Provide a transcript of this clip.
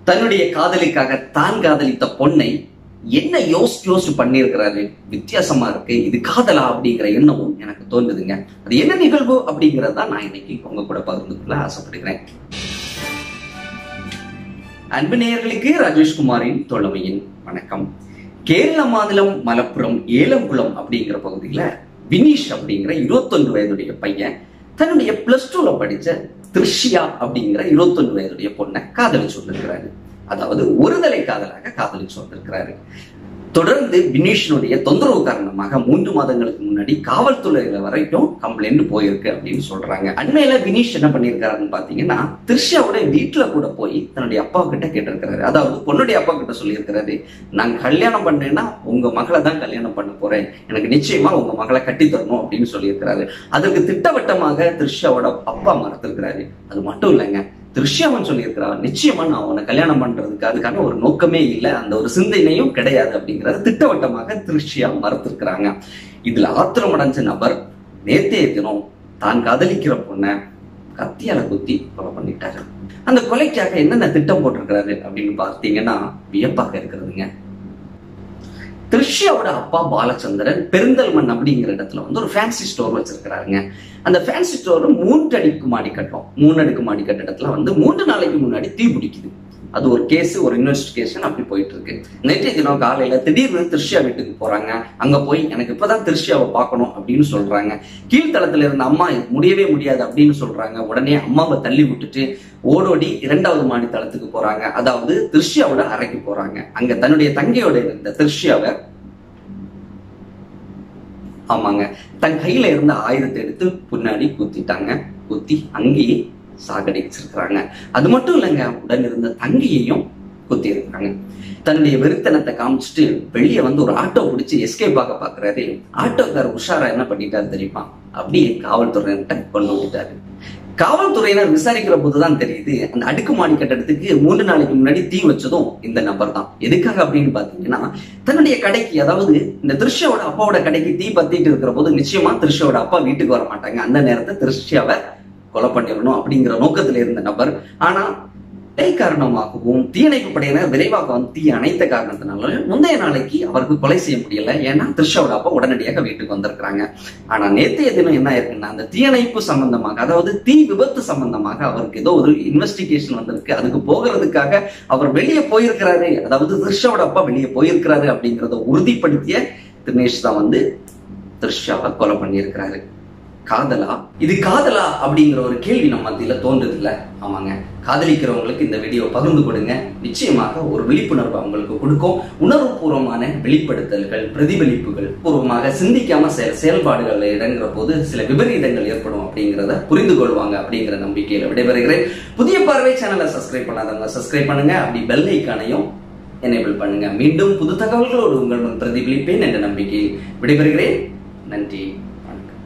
தன்னுடைய காதலிக்காக தான் காதலித்த பொண்ணை என்ன யோசிச்சு யோசிச்சு பண்ணியிருக்கிறாரு வித்தியாசமா இருக்கு இது காதலா அப்படிங்கிற எண்ணமும் எனக்கு தோன்றுதுங்க அது என்ன நிகழ்வு அப்படிங்கறத நான் இன்னைக்கு உங்க கூட பகிர்ந்து கொள்ள ஆசைப்படுகிறேன் அன்பு நேயர்களுக்கு ராஜேஷ்குமாரின் தோழமையின் வணக்கம் கேரள மாநிலம் மலப்புரம் ஏலங்குளம் அப்படிங்கிற பகுதியில வினீஷ் அப்படிங்கிற இருபத்தொன்று வயதுடைய பையன் தன்னுடைய பிளஸ் டூல படிச்ச திருஷ்யா அப்படிங்கிற இருபத்தொன்று வயதுடைய பொண்ணை காதலிச்சு வந்திருக்கிறாரு அதாவது ஒருதலை காதலாக காதலிச்சு வந்திருக்கிறாரு தொடர்ந்து வினீஷனுடைய தொந்தரவு காரணமாக மூன்று மாதங்களுக்கு முன்னாடி காவல்துறையில வரைக்கும் கம்ப்ளைண்ட் போயிருக்கு அப்படின்னு சொல்றாங்க அண்மையில வினீஷ் என்ன பண்ணிருக்காருன்னு பாத்தீங்கன்னா திருஷ்யாவோட வீட்டுல கூட போய் தன்னுடைய அப்பா கிட்ட கேட்டிருக்கிறாரு அதாவது பொண்ணுடைய அப்பா கிட்ட சொல்லியிருக்கிறாரு நான் கல்யாணம் பண்ணேன்னா உங்க மகளை தான் கல்யாணம் பண்ண போறேன் எனக்கு நிச்சயமா உங்க மகளை கட்டி தரணும் அப்படின்னு சொல்லியிருக்கிறாரு அதற்கு திட்டவட்டமாக திருஷ்யாவோட அப்பா மறுத்திருக்கிறாரு அது மட்டும் இல்லைங்க திருஷ்யாவன் சொல்லியிருக்கிறார் நிச்சயமா நான் அவனை கல்யாணம் பண்றதுக்கு அதுக்கான ஒரு நோக்கமே இல்லை அந்த ஒரு சிந்தனையும் கிடையாது அப்படிங்கறது திட்டவட்டமாக திருஷ்யா மறுத்திருக்கிறாங்க இதுல ஆத்திரம் அடைஞ்ச நபர் நேத்தைய தினம் தான் காதலிக்கிற பொண்ணை கத்தியால குத்தி கொலை பண்ணிட்டாரு அந்த கொலைக்காக என்னென்ன திட்டம் போட்டிருக்கிறாரு அப்படின்னு பார்த்தீங்கன்னா வியப்பாக இருக்கிறதுங்க திருஷ்யாவோட அப்பா பாலச்சந்திரன் பெருந்தல்மண் அப்படிங்கிற இடத்துல வந்து ஒரு ஃபேன்சி ஸ்டோர் வச்சிருக்கிறாருங்க அந்த ஃபேன்சி ஸ்டோர் மூன்று அடுக்கு மாடி கட்டம் மூணு அடுக்கு மாடி கட்டடத்துல வந்து மூன்று நாளைக்கு முன்னாடி தீ பிடிக்குது அது ஒரு கேஸ் ஒரு இன்வெஸ்டிகேஷன் அப்படி போயிட்டு இருக்கு நேற்றைய தினம் காலையில திடீர்னு திருஷ்யா வீட்டுக்கு போறாங்க அங்க போய் எனக்கு இப்பதான் திருஷ்யாவை பார்க்கணும் அப்படின்னு சொல்றாங்க கீழ்த்தளத்துல இருந்த அம்மா முடியவே முடியாது அப்படின்னு சொல்றாங்க உடனே அம்மாவை தள்ளி விட்டுட்டு ஓடோடி இரண்டாவது மாடி தளத்துக்கு போறாங்க அதாவது திருஷ்யாவோட அறைக்கு போறாங்க அங்க தன்னுடைய தங்கையோட இருந்த திருஷ்யாவை ஆமாங்க தன் கையில இருந்த ஆயுதத்தை எடுத்து பின்னாடி குத்திட்டாங்க குத்தி அங்கேயே சாகடிச்சிருக்கிறாங்க அது மட்டும் இல்லைங்க உடன் இருந்த தங்கியையும் குத்தி இருக்காங்க தன்னுடைய வெறித்தனத்தை காமிச்சிட்டு வெளியே வந்து ஒரு ஆட்டோ பிடிச்சி எஸ்கேப் ஆக பாக்குறாரு ஆட்டோக்கார உஷாரா என்ன பண்ணிட்டாரு தெரியுமா அப்படியே காவல்துறையினர்கிட்ட கொண்டு விட்டுட்டாரு காவல்துறையினர் விசாரிக்கிற போதுதான் தெரியுது அந்த அடுக்குமாடி கட்டடத்துக்கு மூன்று நாளைக்கு முன்னாடி தீ வச்சதும் இந்த நபர் தான் எதுக்காக அப்படின்னு பாத்தீங்கன்னா தன்னுடைய கடைக்கு அதாவது இந்த திருஷ்யாவோட அப்பாவோட கடைக்கு தீ பத்திட்டு இருக்கிற போது நிச்சயமா திருஷ்யாவோட அப்பா வீட்டுக்கு வர மாட்டாங்க அந்த நேரத்தை திருஷ்யாவை கொலை பண்ணிடணும் அப்படிங்கிற நோக்கத்துல இருந்த நபர் ஆனா டை காரணமாகவும் தீயணைப்பு படையினர் விரைவாக வந்து தீ அணைத்த காரணத்தினால முந்தைய நாளைக்கு அவருக்கு கொலை செய்ய முடியல ஏன்னா திருஷாவோட அப்பா உடனடியாக வீட்டுக்கு வந்திருக்கிறாங்க ஆனா நேத்தைய தினம் என்ன இருக்குன்னா அந்த தீயணைப்பு சம்பந்தமாக அதாவது தீ விபத்து சம்பந்தமாக அவருக்கு ஏதோ ஒரு இன்வெஸ்டிகேஷன் வந்திருக்கு அதுக்கு போகிறதுக்காக அவர் வெளியே போயிருக்கிறாரு அதாவது திருஷாவோட அப்பா வெளியே போயிருக்கிறாரு அப்படிங்கிறத உறுதிப்படுத்திய தினேஷ் தான் வந்து திருஷாவை கொலை பண்ணியிருக்கிறாரு காதலா இது காதலா அப்படிங்கிற ஒரு கேள்வி நம்ம மத்தியில தோன்றுது இல்ல ஆமாங்க காதலிக்கிறவங்களுக்கு இந்த வீடியோ பகிர்ந்து கொடுங்க நிச்சயமாக ஒரு விழிப்புணர்வு அவங்களுக்கு கொடுக்கும் உணர்வுபூர்வமான வெளிப்படுத்தல்கள் பிரதிபலிப்புகள் பூர்வமாக சிந்திக்காம செயல் செயல்பாடுகள்ல இறங்குற போது சில விபரீதங்கள் ஏற்படும் அப்படிங்கிறத புரிந்து கொள்வாங்க அப்படிங்கிற நம்பிக்கையில விடைபெறுகிறேன் புதிய பார்வை சேனலை சப்ஸ்கிரைப் பண்ணாதவங்க சப்ஸ்கிரைப் பண்ணுங்க அப்படி பெல் ஐக்கானையும் எனேபிள் பண்ணுங்க மீண்டும் புது தகவல்களோடு உங்கள் முன் பிரதிபலிப்பேன் என்ற நம்பிக்கையில் விடைபெறுகிறேன் நன்றி வணக்கம்